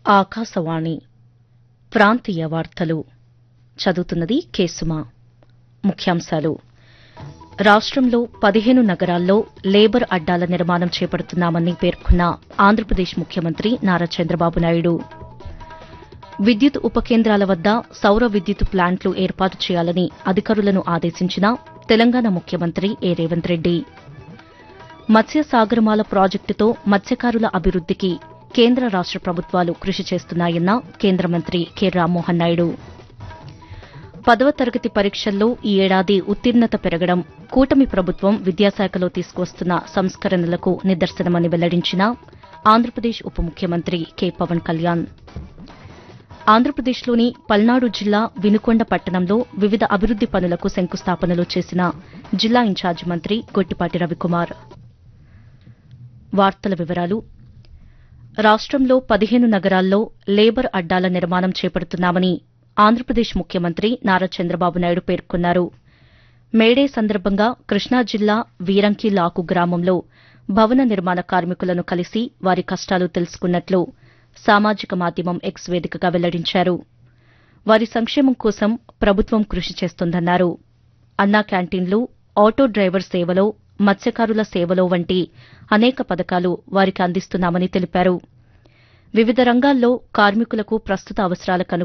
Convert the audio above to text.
ఆకాశవాణి ప్రాంతీయ వార్తలు చదువుతున్నది కేసుమా ముఖ్యాంశాలు రాష్టంలో పదిహేను నగరాల్లో లేబర్ అడ్డాల నిర్మాణం చేపడుతున్నామని పేర్కొన్న ఆంధ్రప్రదేశ్ ముఖ్యమంత్రి నారా చంద్రబాబు నాయుడు విద్యుత్ ఉప కేంద్రాల వద్ద సౌర విద్యుత్ ప్లాంట్లు ఏర్పాటు చేయాలని అధికారులను ఆదేశించిన తెలంగాణ ముఖ్యమంత్రి ఏ రేవంత్ రెడ్డి మత్స్య సాగరమాల ప్రాజెక్టుతో మత్స్యకారుల అభివృద్దికి కేంద్ర రాష్ట ప్రభుత్వాలు కృషి చేస్తున్నాయన్న కేంద్ర మంత్రి కె రామ్మోహన్ నాయుడు పదవ తరగతి పరీక్షల్లో ఈ ఏడాది ఉత్తీర్ణత పెరగడం కూటమి ప్రభుత్వం విద్యాశాఖలో తీసుకువస్తున్న సంస్కరణలకు నిదర్శనమని వెల్లడించిన ఆంధ్రప్రదేశ్ ఉప ముఖ్యమంత్రి కె పవన్ కళ్యాణ్ ఆంధ్రప్రదేశ్లోని పల్నాడు జిల్లా వినుకొండ పట్టణంలో వివిధ అభివృద్ది పనులకు శంకుస్థాపనలు చేసిన జిల్లా ఇన్ఛార్జి మంత్రి గొట్టిపాటి రవికుమార్ వార్తల వివరాలు రాష్టంలో పదిహేను నగరాల్లో లేబర్ అడ్డాల నిర్మాణం చేపడుతున్నామని ఆంధ్రప్రదేశ్ ముఖ్యమంత్రి నారా చంద్రబాబు నాయుడు పేర్కొన్నారు మేడే సందర్భంగా కృష్ణా జిల్లా వీరంకి లాకు గ్రామంలో భవన నిర్మాణ కార్మికులను కలిసి వారి కష్టాలు తెలుసుకున్నట్లు సామాజిక మాధ్యమం ఎక్స్ వేదికగా వెల్లడించారు వారి సంక్షేమం కోసం ప్రభుత్వం కృషి చేస్తోందన్నారు అన్నా క్యాంటీన్లు ఆటో డ్రైవర్ సేవలో మత్స్యకారుల సేవలో వంటి అనేక పథకాలు వారికి అందిస్తున్నామని తెలిపారు వివిధ రంగాల్లో కార్మికులకు ప్రస్తుత అవసరాలకు